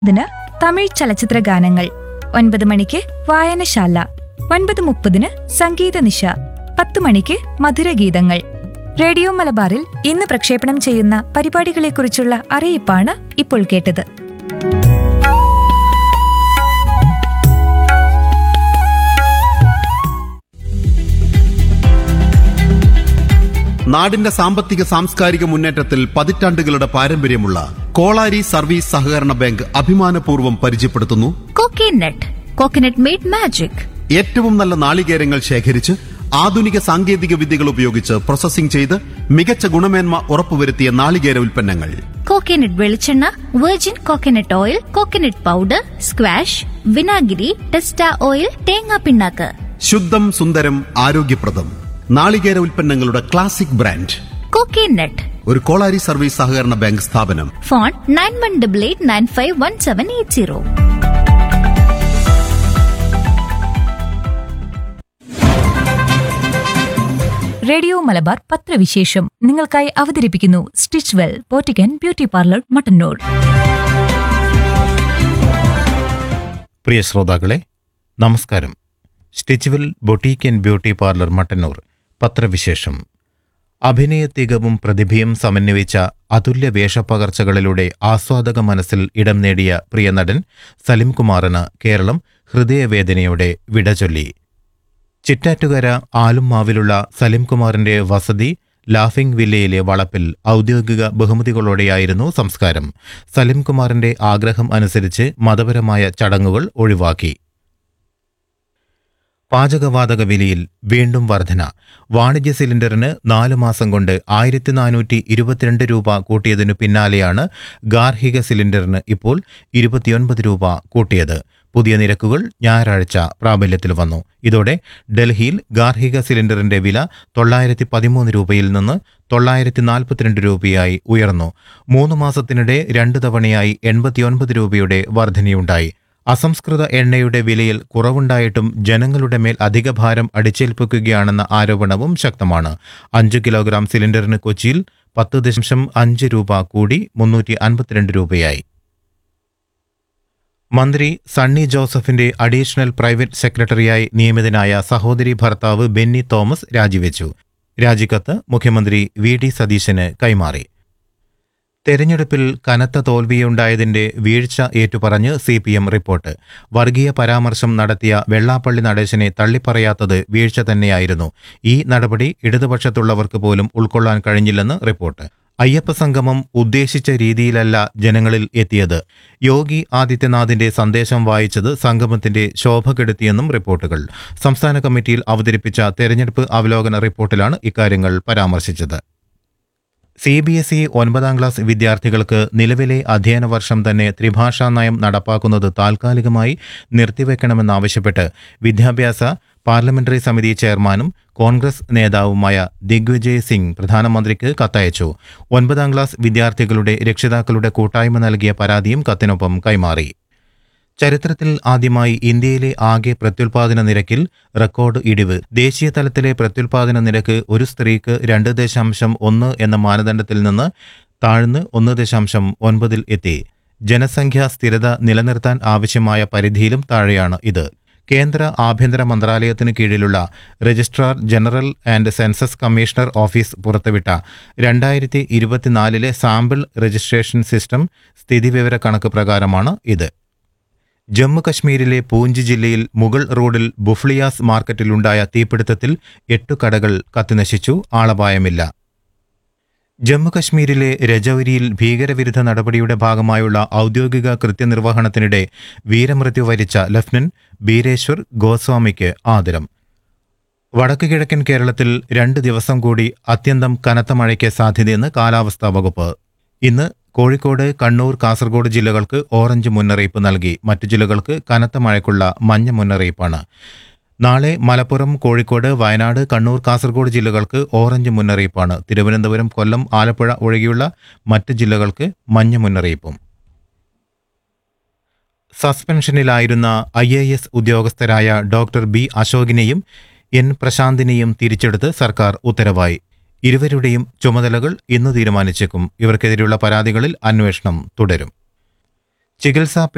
ഇതിന് തമിഴ് ചലച്ചിത്ര ഗാനങ്ങൾ ഒൻപത് മണിക്ക് വായനശാല ഒൻപത് മുപ്പതിന് സംഗീത നിശ പത്ത് മണിക്ക് മധുരഗീതങ്ങൾ റേഡിയോ മലബാറിൽ ഇന്ന് പ്രക്ഷേപണം ചെയ്യുന്ന പരിപാടികളെക്കുറിച്ചുള്ള അറിയിപ്പാണ് ഇപ്പോൾ കേട്ടത് നാടിന്റെ സാമ്പത്തിക സാംസ്കാരിക മുന്നേറ്റത്തിൽ പതിറ്റാണ്ടുകളുടെ പാരമ്പര്യമുള്ള കോളാരി സർവീസ് സഹകരണ ബാങ്ക് അഭിമാനപൂർവ്വം പരിചയപ്പെടുത്തുന്നു കോക്കനട്ട് കോക്കനട്ട് മെയ്ഡ് മാജിക് ഏറ്റവും നല്ല നാളികേരങ്ങൾ ശേഖരിച്ച് ആധുനിക സാങ്കേതിക വിദ്യകൾ ഉപയോഗിച്ച് പ്രോസസ്സിംഗ് ചെയ്ത് മികച്ച ഗുണമേന്മ ഉറപ്പുവരുത്തിയ നാളികേര ഉൽപ്പന്നങ്ങൾ കോക്കനട്ട് വെളിച്ചെണ്ണ virgin coconut oil coconut powder squash വിനാഗിരി ടെസ്റ്റ ഓയിൽ തേങ്ങാ പിണ്ണാക്ക് ശുദ്ധം സുന്ദരം ആരോഗ്യപ്രദം നാളികേര ഉൽപ്പന്നങ്ങളുടെ ക്ലാസിക് ബ്രാൻഡ് കോക്കനട്ട് ഒരു കോളാരി സർവീസ് സഹകരണ ബാങ്ക് സ്ഥാപനം phone nine one double eight nine five one seven eight zero radio Malabar പത്രവിശേഷം നിങ്ങൾക്കായി അവതരിപ്പിക്കുന്നു സ്റ്റിച്ച് വെൽ പോറ്റിക്കൻ ബ്യൂട്ടി പാർലർ മട്ടന്നൂർ പ്രിയ ശ്രോതാക്കളെ നമസ്കാരം stitchwell boutique and beauty parlour Mattannur പത്രവിശേഷം അഭിനയ തികവും പ്രതിഭയും സമന്വയിച്ച അതുല്യ വേഷപ്പകർച്ചകളിലൂടെ ആസ്വാദക മനസ്സിൽ ഇടം നേടിയ പ്രിയ നടൻ സലിംകുമാറിന് കേരളം ഹൃദയവേദനയോടെ വിട ചൊല്ലി ചിറ്റാറ്റുകര ആലുംമാവിലുള്ള സലിംകുമാറിന്റെ വസതി ലാഫിംഗ് വില്ലയിലെ വളപ്പിൽ ഔദ്യോഗിക ബഹുമതികളോടെയായിരുന്നു സംസ്കാരം സലിംകുമാറിന്റെ ആഗ്രഹം അനുസരിച്ച് മതപരമായ ചടങ്ങുകൾ ഒഴിവാക്കി പാചകവാതക വിലയിൽ വീണ്ടും വർധന വാണിജ്യ സിലിണ്ടറിന് നാലു മാസം കൊണ്ട് ആയിരത്തി നാനൂറ്റി ഇരുപത്തിരണ്ട് രൂപ കൂട്ടിയതിനു പിന്നാലെയാണ് ഗാർഹിക സിലിണ്ടറിന് ഇപ്പോൾ ഇരുപത്തിയൊൻപത് രൂപ കൂട്ടിയത് പുതിയ നിരക്കുകൾ ഞായറാഴ്ച പ്രാബല്യത്തിൽ വന്നു ഇതോടെ ഡൽഹിയിൽ ഗാർഹിക സിലിണ്ടറിന്റെ വില തൊള്ളായിരത്തി പതിമൂന്ന് രൂപയിൽ നിന്ന് തൊള്ളായിരത്തി നാൽപ്പത്തിരണ്ട് രൂപയായി ഉയർന്നു മൂന്ന് മാസത്തിനിടെ രണ്ട് തവണയായി എൺപത്തിയൊൻപത് രൂപയുടെ വർധനയുണ്ടായി അസംസ്കൃത എണ്ണയുടെ വിലയിൽ കുറവുണ്ടായിട്ടും ജനങ്ങളുടെ മേൽ അധിക ഭാരം അടിച്ചേൽപ്പിക്കുകയാണെന്ന ആരോപണവും ശക്തമാണ് അഞ്ച് കിലോഗ്രാം സിലിണ്ടറിന് കൊച്ചിയിൽ പത്ത് ദശാംശം അഞ്ച് രൂപ കൂടി മുന്നൂറ്റി അൻപത്തിരണ്ട് രൂപയായി മന്ത്രി സണ്ണി ജോസഫിന്റെ അഡീഷണൽ പ്രൈവറ്റ് സെക്രട്ടറിയായി നിയമിതനായ സഹോദരി ഭർത്താവ് ബെന്നി തോമസ് രാജിവെച്ചു രാജിക്കത്ത് മുഖ്യമന്ത്രി വി ഡി സതീശന് കൈമാറി തെരഞ്ഞെടുപ്പിൽ കനത്ത തോൽവിയുണ്ടായതിന്റെ വീഴ്ച ഏറ്റുപറഞ്ഞ് സി പി എം റിപ്പോർട്ട് വർഗീയ പരാമർശം നടത്തിയ വെള്ളാപ്പള്ളി നടേശനെ തള്ളിപ്പറയാത്തത് വീഴ്ച തന്നെയായിരുന്നു ഈ നടപടി ഇടതുപക്ഷത്തുള്ളവർക്ക് പോലും ഉൾക്കൊള്ളാൻ കഴിഞ്ഞില്ലെന്ന് റിപ്പോർട്ട് അയ്യപ്പ സംഗമം ഉദ്ദേശിച്ച രീതിയിലല്ല ജനങ്ങളിൽ എത്തിയത് യോഗി ആദിത്യനാഥിന്റെ സന്ദേശം വായിച്ചത് സംഗമത്തിന്റെ ശോഭ കെടുത്തിയെന്നും റിപ്പോർട്ടുകൾ സംസ്ഥാന കമ്മിറ്റിയിൽ അവതരിപ്പിച്ച തെരഞ്ഞെടുപ്പ് അവലോകന റിപ്പോർട്ടിലാണ് ഇക്കാര്യങ്ങൾ പരാമർശിച്ചത് സി ബി എസ് ഇ ഒൻപതാം ക്ലാസ് വിദ്യാർത്ഥികൾക്ക് നിലവിലെ അധ്യയന വർഷം തന്നെ ത്രിഭാഷാ നയം നടപ്പാക്കുന്നത് താൽക്കാലികമായി നിർത്തിവെക്കണമെന്നാവശ്യപ്പെട്ട് വിദ്യാഭ്യാസ പാർലമെന്ററി സമിതി ചെയർമാനും കോൺഗ്രസ് നേതാവുമായ ദിഗ്വിജയ് സിംഗ് പ്രധാനമന്ത്രിക്ക് കത്തയച്ചു ഒൻപതാം ക്ലാസ് വിദ്യാർത്ഥികളുടെ രക്ഷിതാക്കളുടെ കൂട്ടായ്മ നൽകിയ പരാതിയും കത്തിനൊപ്പം കൈമാറി ചരിത്രത്തിൽ ആദ്യമായി ഇന്ത്യയിലെ ആകെ പ്രത്യുൽപാദന നിരക്കിൽ റെക്കോർഡ് ഇടിവ് ദേശീയ തലത്തിലെ പ്രത്യുൽപാദന നിരക്ക് ഒരു സ്ത്രീക്ക് രണ്ട് ദശാംശം ഒന്ന് എന്ന മാനദണ്ഡത്തിൽ നിന്ന് താഴ്ന്ന് ഒന്ന് ദശാംശം ഒൻപതിൽ എത്തി ജനസംഖ്യാ സ്ഥിരത നിലനിർത്താൻ ആവശ്യമായ പരിധിയിലും താഴെയാണ് ഇത് കേന്ദ്ര ആഭ്യന്തര മന്ത്രാലയത്തിന് കീഴിലുള്ള registrar general and census commissioner office പുറത്തുവിട്ട രണ്ടായിരത്തി ഇരുപത്തിനാലിലെ സാമ്പിൾ രജിസ്ട്രേഷൻ സിസ്റ്റം സ്ഥിതിവിവര കണക്ക് പ്രകാരമാണ് ഇത് ജമ്മു കശ്മീരിലെ പൂഞ്ച് ജില്ലയിൽ മുഗൾ റോഡിൽ ബുഫ്ലിയാസ് മാർക്കറ്റിലുണ്ടായ തീപിടുത്തത്തിൽ എട്ടു കടകൾ കത്തിനശിച്ചു ആളപായമില്ല ജമ്മു കശ്മീരിലെ രജൌരിയിൽ ഭീകരവിരുദ്ധ നടപടിയുടെ ഭാഗമായുള്ള ഔദ്യോഗിക കൃത്യനിർവഹണത്തിനിടെ വീരമൃത്യു വരിച്ച ലഫ്റ്റനന്റ് ബീരേശ്വർ ഗോസ്വാമിക്ക് ആദരം വടക്ക് കിഴക്കൻ കേരളത്തിൽ രണ്ട് ദിവസം കൂടി അത്യന്തം കനത്ത മഴയ്ക്ക് സാധ്യതയെന്ന് കാലാവസ്ഥാ വകുപ്പ് ഇന്ന് കോഴിക്കോട് കണ്ണൂർ കാസർഗോഡ് ജില്ലകൾക്ക് ഓറഞ്ച് മുന്നറിയിപ്പ് നൽകി മറ്റു ജില്ലകൾക്ക് കനത്ത മഴയ്ക്കുള്ള മഞ്ഞ മുന്നറിയിപ്പാണ് നാളെ മലപ്പുറം കോഴിക്കോട് വയനാട് കണ്ണൂർ കാസർഗോഡ് ജില്ലകൾക്ക് ഓറഞ്ച് മുന്നറിയിപ്പാണ് തിരുവനന്തപുരം കൊല്ലം ആലപ്പുഴ ഒഴികെയുള്ള മറ്റ് ജില്ലകൾക്ക് മഞ്ഞ മുന്നറിയിപ്പും സസ്പെൻഷനിലായിരുന്ന ഐ എ എസ് ഉദ്യോഗസ്ഥരായ ഡോക്ടർ ബി അശോകിനെയും എൻ പ്രശാന്തിനെയും തിരിച്ചെടുത്ത് സർക്കാർ ഉത്തരവായി ഇരുവരുടെയും ചുമതലകൾ ഇന്ന് തീരുമാനിച്ചേക്കും ഇവർക്കെതിരെയുള്ള പരാതികളിൽ അന്വേഷണം തുടരും ചികിത്സാ